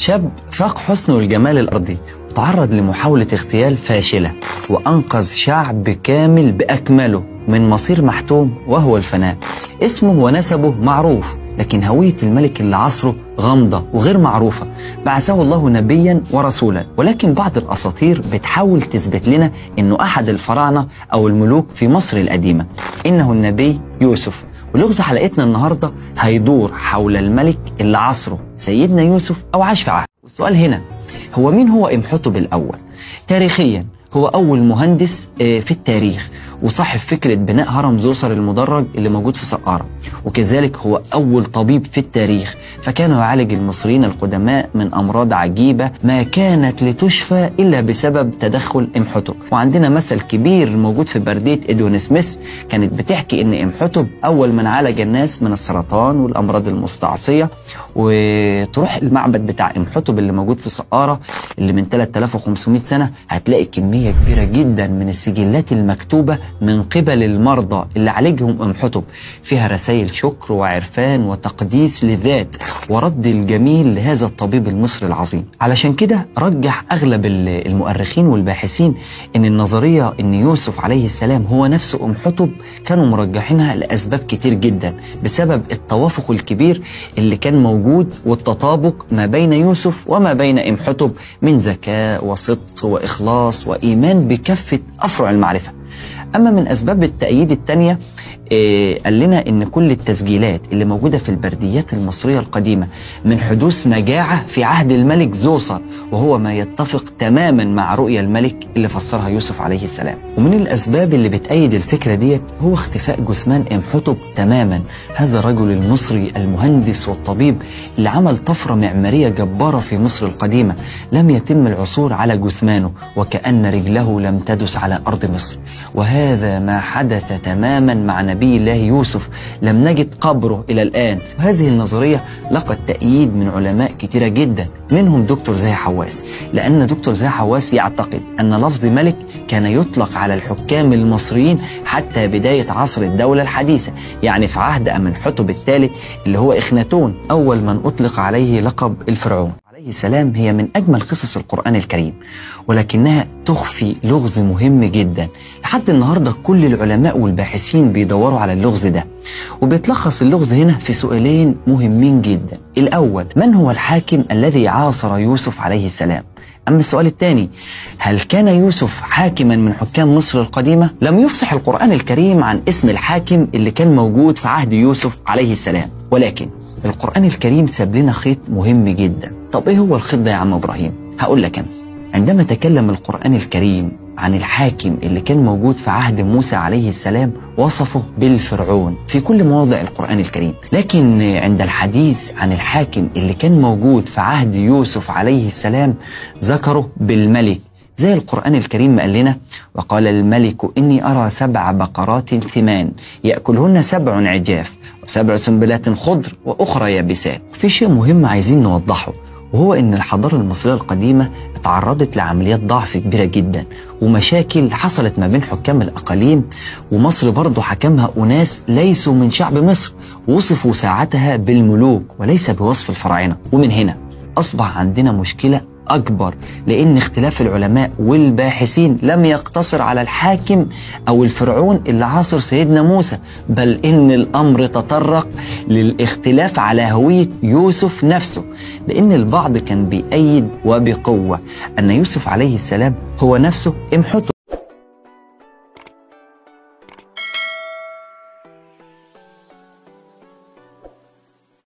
شاب فاق حسنه الجمال الأرضي وتعرض لمحاولة اغتيال فاشلة وأنقذ شعب كامل بأكمله من مصير محتوم وهو الفناء اسمه ونسبه معروف لكن هوية الملك اللي عصره غامضة وغير معروفة بعثه الله نبيا ورسولا ولكن بعض الأساطير بتحاول تثبت لنا أنه أحد الفراعنة أو الملوك في مصر القديمة إنه النبي يوسف ولغز حلقتنا النهاردة هيدور حول الملك اللي عصره سيدنا يوسف أو عاش في عهد والسؤال هنا هو مين هو إمحتب الأول تاريخيا هو أول مهندس آه، في التاريخ وصاحب فكرة بناء هرم زوسر المدرج اللي موجود في سقارة وكذلك هو أول طبيب في التاريخ فكان يعالج المصريين القدماء من أمراض عجيبة ما كانت لتشفى إلا بسبب تدخل إمحتب وعندنا مثل كبير موجود في بردية إدوين سميث كانت بتحكي إن إمحتب أول من عالج الناس من السرطان والأمراض المستعصية وتروح المعبد بتاع إمحتب اللي موجود في سقارة اللي من 3500 سنة هتلاقي كمية كبيرة جدا من السجلات المكتوبة من قبل المرضى اللي عالجهم إمحتب فيها رسائل شكر وعرفان وتقديس للذات ورد الجميل لهذا الطبيب المصري العظيم علشان كده رجح أغلب ال- المؤرخين والباحثين إن النظرية إن يوسف عليه السلام هو نفسه أمحتب كانوا مرجحينها لأسباب كتير جدا بسبب التوافق الكبير اللي كان موجود والتطابق ما بين يوسف وما بين إمحتب من ذكاء وصدق وإخلاص وإيمان بكافة أفرع المعرفة أما من أسباب التأييد التانية إيه قال لنا ان كل التسجيلات اللي موجوده في البرديات المصريه القديمه من حدوث مجاعه في عهد الملك زوسر وهو ما يتفق تماما مع رؤيا الملك اللي فسرها يوسف عليه السلام ومن الاسباب اللي بتأيد الفكره ديت هو اختفاء جثمان امحتب تماما هذا الرجل المصري المهندس والطبيب اللي عمل طفره معماريه جباره في مصر القديمه لم يتم العثور على جثمانه وكأن رجله لم تدس على ارض مصر وهذا ما حدث تماما مع نبي الله يوسف لم نجد قبره إلى الآن وهذه النظرية لقت تأييد من علماء كتيرة جدا منهم دكتور زاهي حواس لأن دكتور زاهي حواس يعتقد أن لفظ ملك كان يطلق على الحكام المصريين حتى بداية عصر الدولة الحديثة يعني في عهد أمنحتب الثالث اللي هو إخناتون أول من أطلق عليه لقب الفرعون عليه السلام هي من أجمل قصص القرآن الكريم ولكنها تخفي لغز مهم جدا لحد النهاردة كل العلماء والباحثين بيدوروا على اللغز ده وبيتلخص اللغز هنا في سؤالين مهمين جدا الأول من هو الحاكم الذي عاصر يوسف عليه السلام أما السؤال الثاني هل كان يوسف حاكما من حكام مصر القديمة؟ لم يفصح القرآن الكريم عن اسم الحاكم اللي كان موجود في عهد يوسف عليه السلام ولكن القرآن الكريم ساب لنا خيط مهم جدا طب ايه هو الخيط ده يا عم ابراهيم هقول لك انا عندما تكلم القرآن الكريم عن الحاكم اللي كان موجود في عهد موسى عليه السلام وصفه بالفرعون في كل مواضع القرآن الكريم لكن عند الحديث عن الحاكم اللي كان موجود في عهد يوسف عليه السلام ذكره بالملك زي القرآن الكريم ما قال لنا وقال الملك إني أرى سبع بقرات ثمان يأكلهن سبع عجاف وسبع سنبلات خضر وأخرى يابسات في شيء مهم عايزين نوضحه وهو ان الحضاره المصريه القديمه اتعرضت لعمليات ضعف كبيره جدا ومشاكل حصلت ما بين حكام الاقاليم ومصر برضه حكمها اناس ليسوا من شعب مصر وصفوا ساعتها بالملوك وليس بوصف الفراعنه ومن هنا اصبح عندنا مشكله أكبر لأن اختلاف العلماء والباحثين لم يقتصر على الحاكم أو الفرعون اللي عاصر سيدنا موسى بل إن الأمر تطرق للاختلاف على هوية يوسف نفسه لأن البعض كان بيأيد وبقوة أن يوسف عليه السلام هو نفسه امحتب